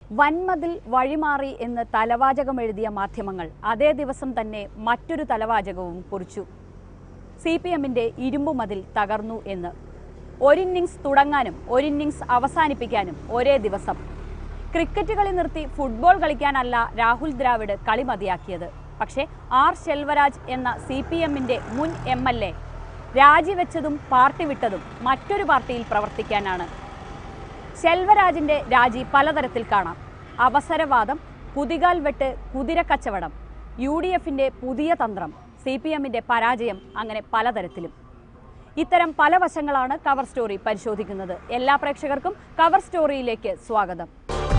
വൻമതിൽ വഴിമാറി എന്ന് തലവാചകം എഴുതിയ മാധ്യമങ്ങൾ അതേ ദിവസം തന്നെ മറ്റൊരു തലവാചകവും കുറിച്ചു സി പി എമ്മിന്റെ ഇരുമ്പുമതിൽ തകർന്നു എന്ന് ഒരിന്നിങ്സ് തുടങ്ങാനും ഒരിന്നിങ്സ് അവസാനിപ്പിക്കാനും ഒരേ ദിവസം ക്രിക്കറ്റ് കളി നിർത്തി ഫുട്ബോൾ കളിക്കാനല്ല രാഹുൽ ദ്രാവിഡ് കളി മതിയാക്കിയത് പക്ഷേ ആർ ശെൽവരാജ് എന്ന സി പി എമ്മിന്റെ മുൻ എം എൽ എ രാജിവെച്ചതും പാർട്ടി വിട്ടതും മറ്റൊരു പാർട്ടിയിൽ പ്രവർത്തിക്കാനാണ് ശെൽവരാജിന്റെ രാജി പലതരത്തിൽ കാണാം അവസരവാദം കുതികാൽ വെട്ട് കുതിരക്കച്ചവടം യു ഡി എഫിന്റെ പുതിയ തന്ത്രം സി പി എമ്മിന്റെ പരാജയം അങ്ങനെ പലതരത്തിലും ഇത്തരം പല വശങ്ങളാണ് കവർ സ്റ്റോറി പരിശോധിക്കുന്നത് എല്ലാ പ്രേക്ഷകർക്കും കവർ സ്റ്റോറിയിലേക്ക് സ്വാഗതം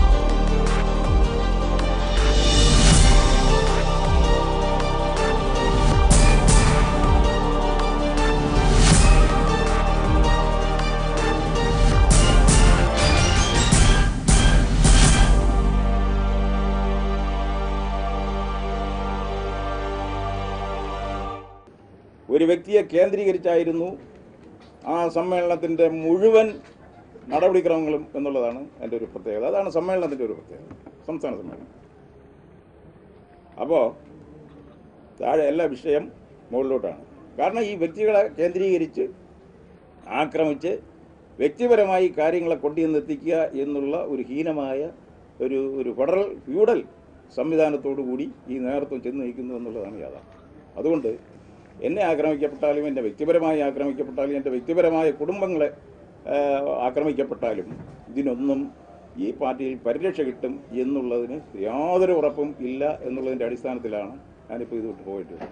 ഒരു വ്യക്തിയെ കേന്ദ്രീകരിച്ചായിരുന്നു ആ സമ്മേളനത്തിൻ്റെ മുഴുവൻ നടപടിക്രമങ്ങളും എന്നുള്ളതാണ് എൻ്റെ ഒരു പ്രത്യേകത അതാണ് സമ്മേളനത്തിൻ്റെ ഒരു പ്രത്യേകത സംസ്ഥാന സമ്മേളനം അപ്പോൾ താഴെ എല്ലാ വിഷയം മുകളിലോട്ടാണ് കാരണം ഈ വ്യക്തികളെ കേന്ദ്രീകരിച്ച് ആക്രമിച്ച് വ്യക്തിപരമായി കാര്യങ്ങളെ കൊണ്ടുവന്നെത്തിക്കുക എന്നുള്ള ഒരു ഹീനമായ ഒരു ഒരു ഫെഡറൽ ഫ്യൂഡൽ സംവിധാനത്തോടു കൂടി ഈ നേതൃത്വം ചെന്ന് നയിക്കുന്നു എന്നുള്ളതാണ് യാഥാർത്ഥ്യം അതുകൊണ്ട് എന്നെ ആക്രമിക്കപ്പെട്ടാലും എൻ്റെ വ്യക്തിപരമായി ആക്രമിക്കപ്പെട്ടാലും എൻ്റെ വ്യക്തിപരമായ കുടുംബങ്ങളെ ആ, ആക്രമിക്കപ്പെട്ടാലും ഇതിനൊന്നും ഈ പാർട്ടിയിൽ പരിരക്ഷ കിട്ടും എന്നുള്ളതിന് യാതൊരു ഉറപ്പും ഇല്ല എന്നുള്ളതിൻ്റെ അടിസ്ഥാനത്തിലാണ് ഞാനിപ്പോൾ ഇത് വിട്ട് പോയിട്ടുള്ളത്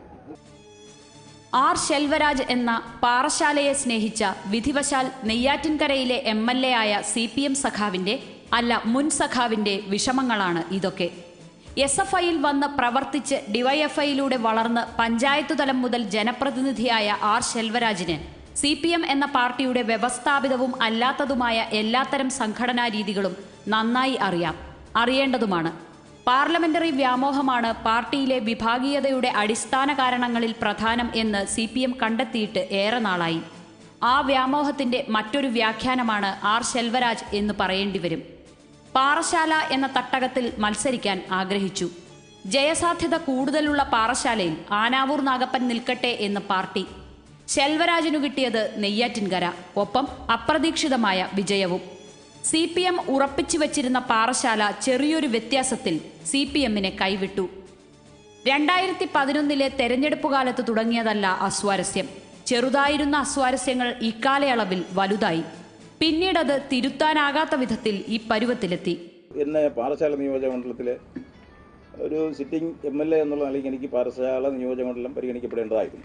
ആർ ശെൽവരാജ് എന്ന പാറശാലയെ സ്നേഹിച്ച വിധിവശാൽ നെയ്യാറ്റിൻകരയിലെ എം എൽ എ ആയ സി പി എം സഖാവിന്റെ അല്ല മുൻ സഖാവിന്റെ വിഷമങ്ങളാണ് ഇതൊക്കെ എസ് എഫ് ഐയിൽ വന്ന് പ്രവർത്തിച്ച് ഡിവൈഎഫ്ഐയിലൂടെ വളർന്ന് പഞ്ചായത്തു തലം മുതൽ ജനപ്രതിനിധിയായ ആർ ശെൽവരാജിന് സി പി എം എന്ന പാർട്ടിയുടെ വ്യവസ്ഥാപിതവും അല്ലാത്തതുമായ എല്ലാത്തരം സംഘടനാ രീതികളും നന്നായി അറിയാം അറിയേണ്ടതുമാണ് പാർലമെന്ററി വ്യാമോഹമാണ് പാർട്ടിയിലെ വിഭാഗീയതയുടെ അടിസ്ഥാന കാരണങ്ങളിൽ പ്രധാനം എന്ന് സി പി എം കണ്ടെത്തിയിട്ട് ഏറെ നാളായി ആ വ്യാമോഹത്തിന്റെ മറ്റൊരു വ്യാഖ്യാനമാണ് ആർ ശെൽവരാജ് എന്ന് പറയേണ്ടി വരും പാറശാല എന്ന തട്ടകത്തിൽ മത്സരിക്കാൻ ആഗ്രഹിച്ചു ജയസാധ്യത കൂടുതലുള്ള പാറശാലയിൽ ആനാവൂർ നാഗപ്പൻ നിൽക്കട്ടെ എന്ന് പാർട്ടി ശെൽവരാജിനു കിട്ടിയത് നെയ്യാറ്റിൻകര ഒപ്പം അപ്രതീക്ഷിതമായ വിജയവും സി പി എം ഉറപ്പിച്ചു വച്ചിരുന്ന പാറശാല ചെറിയൊരു വ്യത്യാസത്തിൽ സി പി എമ്മിനെ കൈവിട്ടു രണ്ടായിരത്തി പതിനൊന്നിലെ തെരഞ്ഞെടുപ്പ് കാലത്ത് തുടങ്ങിയതല്ല അസ്വാരസ്യം ചെറുതായിരുന്ന അസ്വാരസ്യങ്ങൾ ഇക്കാലയളവിൽ വലുതായി പിന്നീടത് തിരുത്താനാകാത്ത വിധത്തിൽ ഈ പരുവത്തിലെത്തി എന്നെ പാറശാല നിയോജക മണ്ഡലത്തിലെ ഒരു സിറ്റിംഗ് എം എൽ എ എന്നുള്ള നിലയ്ക്ക് എനിക്ക് പാറശാല നിയോജക മണ്ഡലം പരിഗണിക്കപ്പെടേണ്ടതായിരുന്നു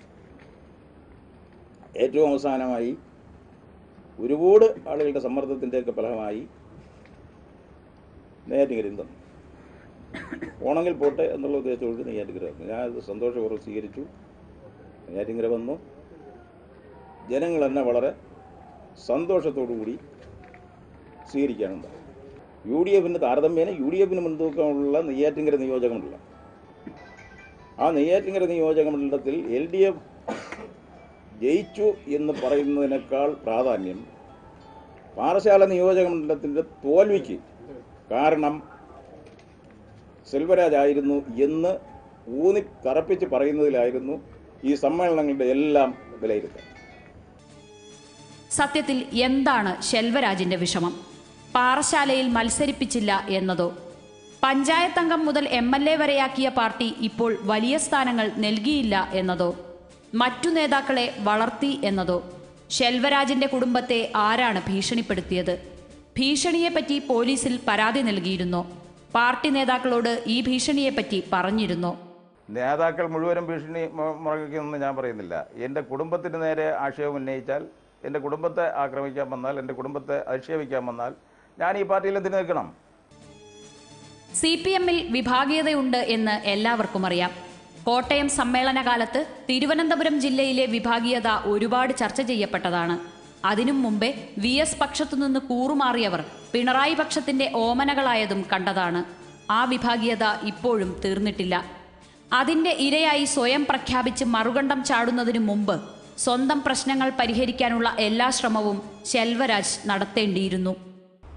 ഏറ്റവും അവസാനമായി ഒരുപാട് ആളുകളുടെ സമ്മർദ്ദത്തിൻ്റെയൊക്കെ ഫലമായി നെയ്യാറ്റിങ്കരയിൽ തന്നു ഓണെങ്കിൽ പോട്ടെ എന്നുള്ള ഉദ്ദേശത്തോട് നെയ്യാറ്റിങ്കര വന്നു ഞാൻ അത് സന്തോഷപൂർവ്വം സ്വീകരിച്ചു നെയ്യാറ്റിങ്കര വന്നു ജനങ്ങൾ എന്നെ വളരെ സന്തോഷത്തോടു കൂടി സ്വീകരിക്കാനുണ്ടായി യു ഡി എഫിന് താരതമ്യേന യു ഡി എഫിന് മുൻതൂക്കമുള്ള നെയ്യാറ്റിങ്കര നിയോജകമണ്ഡലം ആ നെയ്യാറ്റിങ്കര നിയോജകമണ്ഡലത്തിൽ എൽ ഡി എഫ് ജയിച്ചു എന്ന് പറയുന്നതിനേക്കാൾ പ്രാധാന്യം പാറശാല നിയോജകമണ്ഡലത്തിൻ്റെ തോൽവിക്ക് കാരണം സെൽവരാജ് ആയിരുന്നു എന്ന് ഊന്നി തറപ്പിച്ച് പറയുന്നതിലായിരുന്നു ഈ സമ്മേളനങ്ങളുടെ എല്ലാം വിലയിരുത്തൽ സത്യത്തിൽ എന്താണ് ശെൽവരാജിന്റെ വിഷമം പാറശാലയിൽ മത്സരിപ്പിച്ചില്ല എന്നതോ പഞ്ചായത്ത് അംഗം മുതൽ എം എൽ എ വരെയാക്കിയ പാർട്ടി ഇപ്പോൾ വലിയ സ്ഥാനങ്ങൾ നൽകിയില്ല എന്നതോ മറ്റു നേതാക്കളെ വളർത്തി എന്നതോ ശെൽവരാജിന്റെ കുടുംബത്തെ ആരാണ് ഭീഷണിപ്പെടുത്തിയത് ഭീഷണിയെപ്പറ്റി പോലീസിൽ പരാതി നൽകിയിരുന്നോ പാർട്ടി നേതാക്കളോട് ഈ ഭീഷണിയെപ്പറ്റി പറഞ്ഞിരുന്നോ നേതാക്കൾ മുഴുവനും ഭീഷണി മു- മുഴങ്ങിക്കുമെന്ന് ഞാൻ പറയുന്നില്ല എൻ്റെ കുടുംബത്തിന് നേരെ ആക്ഷേപം ഉന്നയിച്ചാൽ എൻ്റെ കുടുംബത്തെ ആക്രമിക്കാൻ വന്നാൽ എൻ്റെ കുടുംബത്തെ അധിക്ഷേപിക്കാൻ വന്നാൽ ഞാൻ ഈ പാർട്ടിയിൽ എന്തിനു നിൽക്കണം സി പി എമ്മിൽ വിഭാഗീയതയുണ്ട് എന്ന് എല്ലാവർക്കും അറിയാം കോട്ടയം സമ്മേളനകാലത്ത് തിരുവനന്തപുരം ജില്ലയിലെ വിഭാഗീയത ഒരുപാട് ചർച്ച ചെയ്യപ്പെട്ടതാണ് അതിനും മുമ്പേ വി എസ് പക്ഷത്തുനിന്ന് കൂറുമാറിയവർ പിണറായി പക്ഷത്തിന്റെ ഓമനകളായതും കണ്ടതാണ് ആ വിഭാഗീയത ഇപ്പോഴും തീർന്നിട്ടില്ല അതിന്റെ ഇരയായി സ്വയം പ്രഖ്യാപിച്ച് മറുകണ്ഠം ചാടുന്നതിനു മുമ്പ് സ്വന്തം പ്രശ്നങ്ങൾ പരിഹരിക്കാനുള്ള എല്ലാ ശ്രമവും ശെൽവരാജ് നടത്തേണ്ടിയിരുന്നു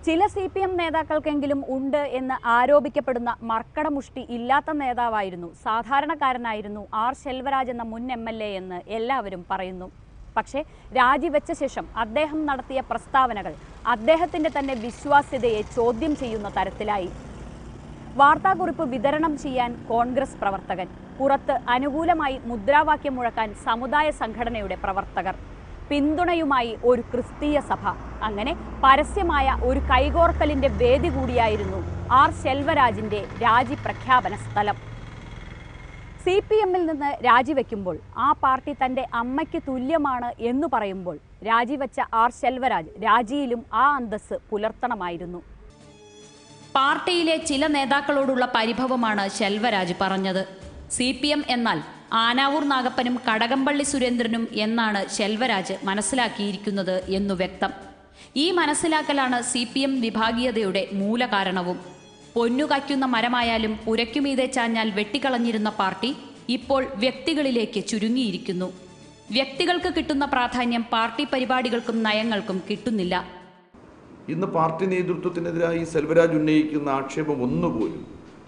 ചില സി പി എം നേതാക്കൾക്കെങ്കിലും ഉണ്ട് എന്ന് ആരോപിക്കപ്പെടുന്ന മർക്കടമുഷ്ടി ഇല്ലാത്ത നേതാവായിരുന്നു സാധാരണക്കാരനായിരുന്നു ആർ ശെൽവരാജ് എന്ന മുൻ എം എൽ എ എന്ന് എല്ലാവരും പറയുന്നു പക്ഷേ രാജിവെച്ച ശേഷം അദ്ദേഹം നടത്തിയ പ്രസ്താവനകൾ അദ്ദേഹത്തിന്റെ തന്നെ വിശ്വാസ്യതയെ ചോദ്യം ചെയ്യുന്ന തരത്തിലായി വാർത്താക്കുറിപ്പ് വിതരണം ചെയ്യാൻ കോൺഗ്രസ് പ്രവർത്തകൻ പുറത്ത് അനുകൂലമായി മുദ്രാവാക്യം മുഴക്കാൻ സമുദായ സംഘടനയുടെ പ്രവർത്തകർ പിന്തുണയുമായി ഒരു ക്രിസ്തീയ സഭ അങ്ങനെ പരസ്യമായ ഒരു കൈകോർക്കലിന്റെ വേദി കൂടിയായിരുന്നു ആർ ശെൽവരാജിന്റെ രാജി പ്രഖ്യാപന സ്ഥലം സി പി എമ്മിൽ നിന്ന് രാജിവെക്കുമ്പോൾ ആ പാർട്ടി തന്റെ അമ്മയ്ക്ക് തുല്യമാണ് എന്ന് പറയുമ്പോൾ രാജിവെച്ച ആർ ശെൽവരാജ് രാജിയിലും ആ അന്തസ്സ് പുലർത്തണമായിരുന്നു പാർട്ടിയിലെ ചില നേതാക്കളോടുള്ള പരിഭവമാണ് ശെൽവരാജ് പറഞ്ഞത് സി പി എം എന്നാൽ ആനാവൂർ നാഗപ്പനും കടകംപള്ളി സുരേന്ദ്രനും എന്നാണ് ശെൽവരാജ് മനസ്സിലാക്കിയിരിക്കുന്നത് എന്നു വ്യക്തം ഈ മനസ്സിലാക്കലാണ് സി പി എം വിഭാഗീയതയുടെ മൂലകാരണവും പൊന്നു കയ്ക്കുന്ന മരമായാലും പുരയ്ക്കുമീതെ ചാഞ്ഞാൽ വെട്ടിക്കളഞ്ഞിരുന്ന പാർട്ടി ഇപ്പോൾ വ്യക്തികളിലേക്ക് ചുരുങ്ങിയിരിക്കുന്നു വ്യക്തികൾക്ക് കിട്ടുന്ന പ്രാധാന്യം പാർട്ടി പരിപാടികൾക്കും നയങ്ങൾക്കും കിട്ടുന്നില്ല ഇന്ന് പാർട്ടി നേതൃത്വത്തിനെതിരായി സെൽവരാജ് ഉന്നയിക്കുന്ന ആക്ഷേപം ഒന്നുപോലും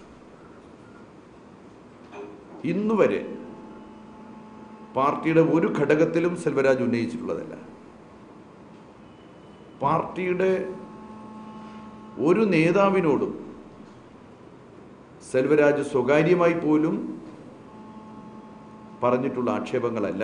ഇന്നുവരെ പാർട്ടിയുടെ ഒരു ഘടകത്തിലും സെൽവരാജ് ഉന്നയിച്ചിട്ടുള്ളതല്ല പാർട്ടിയുടെ ഒരു നേതാവിനോടും സെൽവരാജ് സ്വകാര്യമായി പോലും പറഞ്ഞിട്ടുള്ള ആക്ഷേപങ്ങളല്ല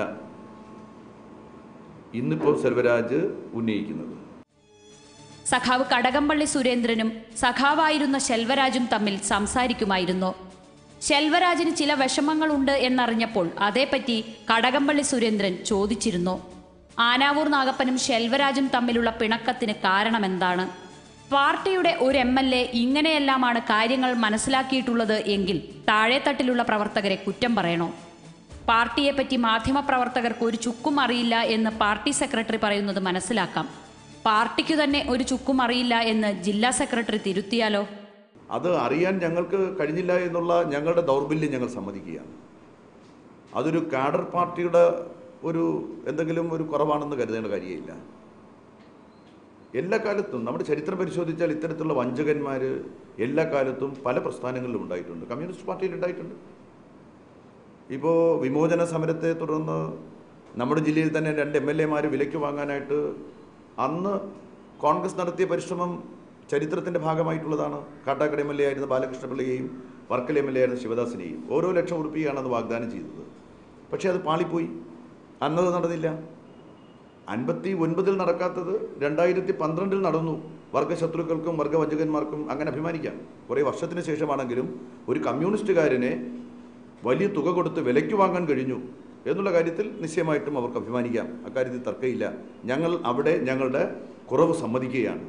ഇന്നിപ്പോൾ സെൽവരാജ് ഉന്നയിക്കുന്നത് സഖാവ് കടകംപള്ളി സുരേന്ദ്രനും സഖാവായിരുന്ന ശെൽവരാജും തമ്മിൽ സംസാരിക്കുമായിരുന്നു ശെൽവരാജിന് ചില വിഷമങ്ങളുണ്ട് എന്നറിഞ്ഞപ്പോൾ അതേപ്പറ്റി കടകംപള്ളി സുരേന്ദ്രൻ ചോദിച്ചിരുന്നു ആനാവൂർ നാഗപ്പനും ശെൽവരാജും തമ്മിലുള്ള പിണക്കത്തിന് കാരണമെന്താണ് പാർട്ടിയുടെ ഒരു എം എൽ എ ഇങ്ങനെയെല്ലാമാണ് കാര്യങ്ങൾ മനസ്സിലാക്കിയിട്ടുള്ളത് എങ്കിൽ താഴെത്തട്ടിലുള്ള പ്രവർത്തകരെ കുറ്റം പറയണോ പാർട്ടിയെപ്പറ്റി മാധ്യമപ്രവർത്തകർക്ക് ഒരു ചുക്കും അറിയില്ല എന്ന് പാർട്ടി സെക്രട്ടറി പറയുന്നത് മനസ്സിലാക്കാം പാർട്ടിക്കു തന്നെ ഒരു ചുക്കും അറിയില്ല എന്ന് ജില്ലാ സെക്രട്ടറി തിരുത്തിയാലോ അത് അറിയാൻ ഞങ്ങൾക്ക് കഴിഞ്ഞില്ല എന്നുള്ള ഞങ്ങളുടെ ദൗർബല്യം ഞങ്ങൾ സമ്മതിക്കുകയാണ് അതൊരു കാഡർ പാർട്ടിയുടെ ഒരു എന്തെങ്കിലും ഒരു കുറവാണെന്ന് കരുതേണ്ട കാര്യമില്ല എല്ലാ കാലത്തും നമ്മുടെ ചരിത്രം പരിശോധിച്ചാൽ ഇത്തരത്തിലുള്ള വഞ്ചകന്മാർ എല്ലാ കാലത്തും പല പ്രസ്ഥാനങ്ങളിലും ഉണ്ടായിട്ടുണ്ട് കമ്മ്യൂണിസ്റ്റ് പാർട്ടിയിൽ ഉണ്ടായിട്ടുണ്ട് ഇപ്പോൾ വിമോചന സമരത്തെ തുടർന്ന് നമ്മുടെ ജില്ലയിൽ തന്നെ രണ്ട് എം എൽ എമാർ വിലയ്ക്ക് വാങ്ങാനായിട്ട് അന്ന് കോൺഗ്രസ് നടത്തിയ പരിശ്രമം ചരിത്രത്തിൻ്റെ ഭാഗമായിട്ടുള്ളതാണ് കാട്ടാക്കട എം എൽ എ ആയിരുന്ന ബാലകൃഷ്ണപിള്ളയെയും വർക്കല എം എൽ എ ആയിരുന്ന ശിവദാസിനെയും ഓരോ ലക്ഷം ഉറുപ്പിയാണ് അത് വാഗ്ദാനം ചെയ്തത് പക്ഷേ അത് പാളിപ്പോയി അന്നത് നടന്നില്ല അൻപത്തി ഒൻപതിൽ നടക്കാത്തത് രണ്ടായിരത്തി പന്ത്രണ്ടിൽ നടന്നു വർഗശത്രുക്കൾക്കും വർഗവഞ്ചകന്മാർക്കും അങ്ങനെ അഭിമാനിക്കാം കുറേ വർഷത്തിന് ശേഷമാണെങ്കിലും ഒരു കമ്മ്യൂണിസ്റ്റുകാരനെ വലിയ തുക കൊടുത്ത് വിലയ്ക്ക് വാങ്ങാൻ കഴിഞ്ഞു എന്നുള്ള കാര്യത്തിൽ നിശ്ചയമായിട്ടും അവർക്ക് അഭിമാനിക്കാം അക്കാര്യത്തിൽ തർക്കമില്ല ഞങ്ങൾ അവിടെ ഞങ്ങളുടെ കുറവ് സമ്മതിക്കുകയാണ്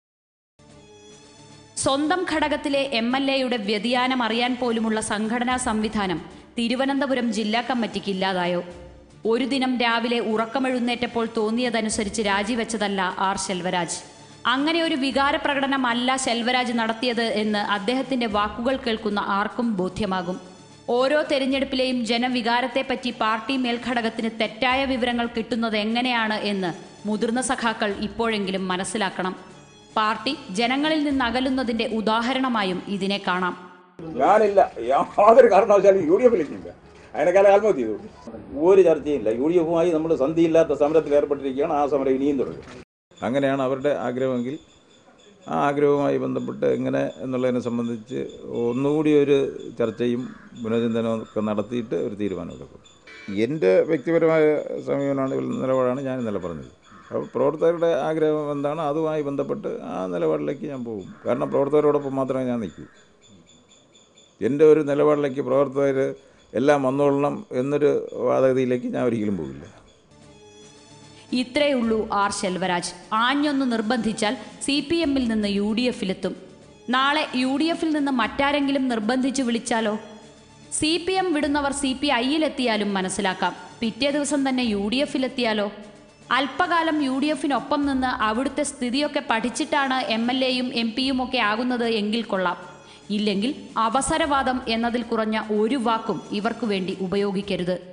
സ്വന്തം ഘടകത്തിലെ എം എൽ എയുടെ വ്യതിയാനം അറിയാൻ പോലുമുള്ള സംഘടനാ സംവിധാനം തിരുവനന്തപുരം ജില്ലാ കമ്മിറ്റിക്ക് ഇല്ലാതായോ ഒരു ദിനം രാവിലെ ഉറക്കമെഴുന്നേറ്റപ്പോൾ തോന്നിയതനുസരിച്ച് രാജിവെച്ചതല്ല ആർ ശെൽവരാജ് അങ്ങനെ ഒരു വികാര പ്രകടനമല്ല ശെൽവരാജ് നടത്തിയത് എന്ന് അദ്ദേഹത്തിന്റെ വാക്കുകൾ കേൾക്കുന്ന ആർക്കും ബോധ്യമാകും ഓരോ തെരഞ്ഞെടുപ്പിലെയും ജനവികാരത്തെപ്പറ്റി പാർട്ടി മേൽഘടകത്തിന് തെറ്റായ വിവരങ്ങൾ കിട്ടുന്നത് എങ്ങനെയാണ് എന്ന് മുതിർന്ന സഖാക്കൾ ഇപ്പോഴെങ്കിലും മനസ്സിലാക്കണം പാർട്ടി ജനങ്ങളിൽ നിന്ന് അകലുന്നതിന്റെ ഉദാഹരണമായും ഇതിനെ കാണാം ഞാനില്ല യാതൊരു കാരണവശാലും യു ഡി എഫിലേക്കില്ല അതിനേക്കാളും ആത്മഹത്യ ചെയ്തു ഒരു ചർച്ചയില്ല യു ഡി എഫുമായി നമ്മൾ സന്ധിയില്ലാത്ത സമരത്തിൽ ഏർപ്പെട്ടിരിക്കുകയാണ് ആ സമരം ഇനിയും തുടരും അങ്ങനെയാണ് അവരുടെ ആഗ്രഹമെങ്കിൽ ആ ആഗ്രഹവുമായി ബന്ധപ്പെട്ട് എങ്ങനെ എന്നുള്ളതിനെ സംബന്ധിച്ച് ഒന്നുകൂടി ഒരു ചർച്ചയും പുനർചിന്തനവും ഒക്കെ നടത്തിയിട്ട് ഒരു തീരുമാനമെടുക്കും എൻ്റെ വ്യക്തിപരമായ സമീപനമാണ് നിലപാടാണ് ഞാൻ ഇന്നലെ പറഞ്ഞത് അപ്പോൾ പ്രവർത്തകരുടെ ആഗ്രഹം എന്താണ് അതുമായി ബന്ധപ്പെട്ട് ആ നിലപാടിലേക്ക് ഞാൻ പോകും കാരണം പ്രവർത്തകരോടൊപ്പം മാത്രമേ ഞാൻ നിൽക്കൂ എൻ്റെ ഒരു നിലപാടിലേക്ക് പ്രവർത്തകർ എല്ലാം വന്നോളണം എന്നൊരു വാദഗതിയിലേക്ക് ഞാൻ ഒരിക്കലും പോകില്ല ഇത്രയുള്ളൂ ആർ ശെൽവരാജ് ആഞ്ഞൊന്ന് നിർബന്ധിച്ചാൽ സി പി എമ്മിൽ നിന്ന് യു ഡി എഫിലെത്തും നാളെ യു ഡി എഫിൽ നിന്ന് മറ്റാരെങ്കിലും നിർബന്ധിച്ച് വിളിച്ചാലോ സി പി എം വിടുന്നവർ സി പി ഐയിലെത്തിയാലും മനസ്സിലാക്കാം പിറ്റേ ദിവസം തന്നെ യു ഡി എഫിലെത്തിയാലോ അല്പകാലം യു ഡി എഫിനൊപ്പം നിന്ന് അവിടുത്തെ സ്ഥിതിയൊക്കെ പഠിച്ചിട്ടാണ് എം എൽ എയും എം പിയും ഒക്കെ ആകുന്നത് എങ്കിൽ കൊള്ളാം ഇല്ലെങ്കിൽ അവസരവാദം എന്നതിൽ കുറഞ്ഞ ഒരു വാക്കും ഇവർക്കു വേണ്ടി ഉപയോഗിക്കരുത്